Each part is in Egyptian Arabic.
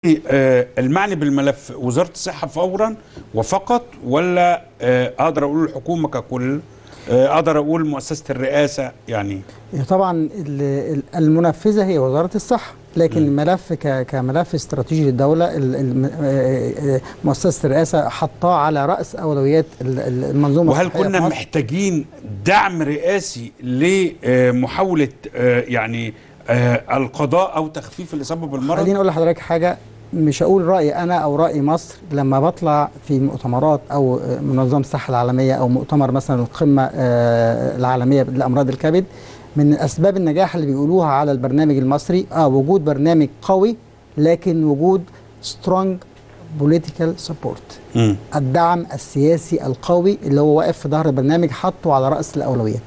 آه، المعني بالملف وزاره الصحه فورا وفقط ولا آه، اقدر اقول الحكومه ككل آه، اقدر اقول مؤسسه الرئاسه يعني هي طبعا ال- ال- المنفذه هي وزاره الصحه لكن الملف ك- كملف استراتيجي للدوله ال- الم- آه، آه، مؤسسه الرئاسه حطاه على راس اولويات ال- ال- المنظومه وهل الصحية كنا في مصر. محتاجين دعم رئاسي لمحاوله آه، يعني آه، القضاء او تخفيف الاصابه بالمرض خليني اقول لحضرتك حاجه مش هقول رايي انا او راي مصر لما بطلع في مؤتمرات او آه، منظمه الصحه العالميه او مؤتمر مثلا القمه آه، العالميه لامراض الكبد من اسباب النجاح اللي بيقولوها على البرنامج المصري اه وجود برنامج قوي لكن وجود سترونج بوليتيكال سبورت مم. الدعم السياسي القوي اللي هو واقف في ظهر البرنامج حطه على راس الاولويات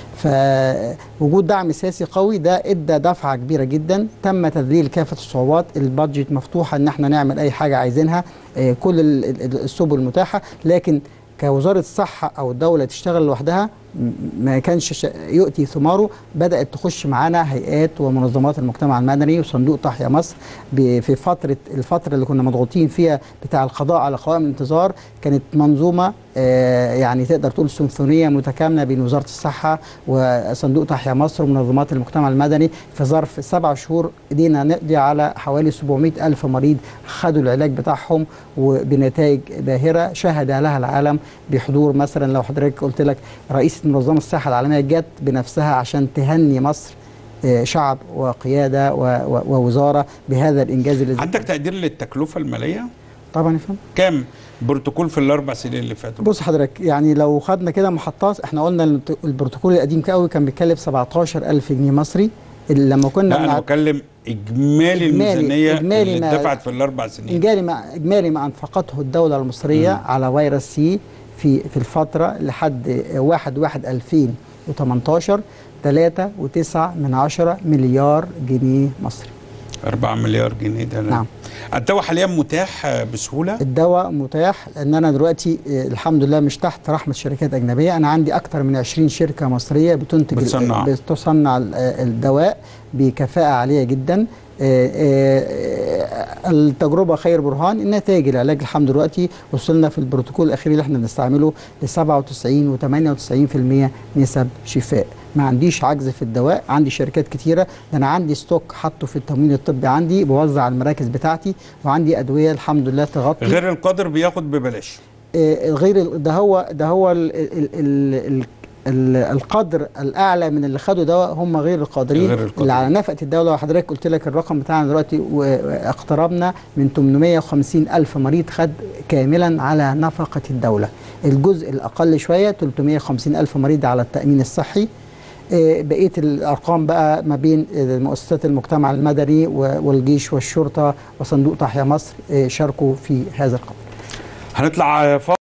فوجود دعم سياسي قوي ده ادى دفعه كبيره جدا تم تذليل كافه الصعوبات البادجت مفتوحه ان احنا نعمل اي حاجه عايزينها آه، كل ال- ال- السبل المتاحه لكن كوزاره الصحه او الدوله تشتغل لوحدها م- ما كانش ش- يؤتي ثماره بدات تخش معانا هيئات ومنظمات المجتمع المدني وصندوق تحيا مصر ب- في فتره الفتره اللي كنا مضغوطين فيها بتاع القضاء على قوائم الانتظار كانت منظومه آه، يعني تقدر تقول سيمفونيه متكامله بين وزاره الصحه وصندوق تحيا مصر ومنظمات المجتمع المدني في ظرف سبع شهور قدرنا نقضي على حوالي 700 الف مريض خدوا العلاج بتاعهم وبنتائج باهره شهد لها العالم بحضور مثلا لو حضرتك قلت لك رئيسه منظمه الصحه العالميه جت بنفسها عشان تهني مصر آه، شعب وقياده و- و- ووزاره بهذا الانجاز الذي عندك تقدير للتكلفه الماليه طبعا يا فندم كام بروتوكول في الاربع سنين اللي فاتوا بص حضرتك يعني لو خدنا كده محطات احنا قلنا الت- البروتوكول القديم قوي كان بيتكلف 17000 جنيه مصري اللي لما كنا لا انا بنع- بتكلم اجمالي الميزانيه إجمالي اللي ما- اتدفعت في الاربع سنين إجمالي ما إجمالي ما أنفقته الدولة المصرية مم. على فيروس سي في في الفترة لحد 1 1 2018 3.9 من عشرة مليار جنيه مصري 4 مليار جنيه ده نعم. الدواء حاليا متاح آه، بسهوله الدواء متاح لان انا دلوقتي آه، الحمد لله مش تحت رحمه شركات اجنبيه انا عندي اكتر من 20 شركه مصريه بتنتج ال- بتصنع. بتصنع ال- آه، الدواء بكفاءه عاليه جدا آه، آه، آه، التجربه خير برهان النتائج العلاج الحمد لله دلوقتي وصلنا في البروتوكول الاخير اللي احنا بنستعمله ل 97 و98% نسب شفاء ما عنديش عجز في الدواء عندي شركات كتيره ده انا عندي ستوك حاطه في التموين الطبي عندي بوزع على المراكز بتاعتي وعندي ادويه الحمد لله تغطي غير القادر بياخد ببلاش آه، غير ال- ده هو ده هو ال ال ال ال ال القدر الاعلى من اللي خدوا دواء هم غير القادرين غير القادرين. اللي على نفقه الدوله وحضرتك قلت لك الرقم بتاعنا دلوقتي واقتربنا من 850 الف مريض خد كاملا على نفقه الدوله الجزء الاقل شويه 350 الف مريض على التامين الصحي آه، بقيه الارقام بقى ما بين آه، مؤسسات المجتمع المدني و- والجيش والشرطه وصندوق تحيا مصر آه، شاركوا في هذا القبر هنطلع آه،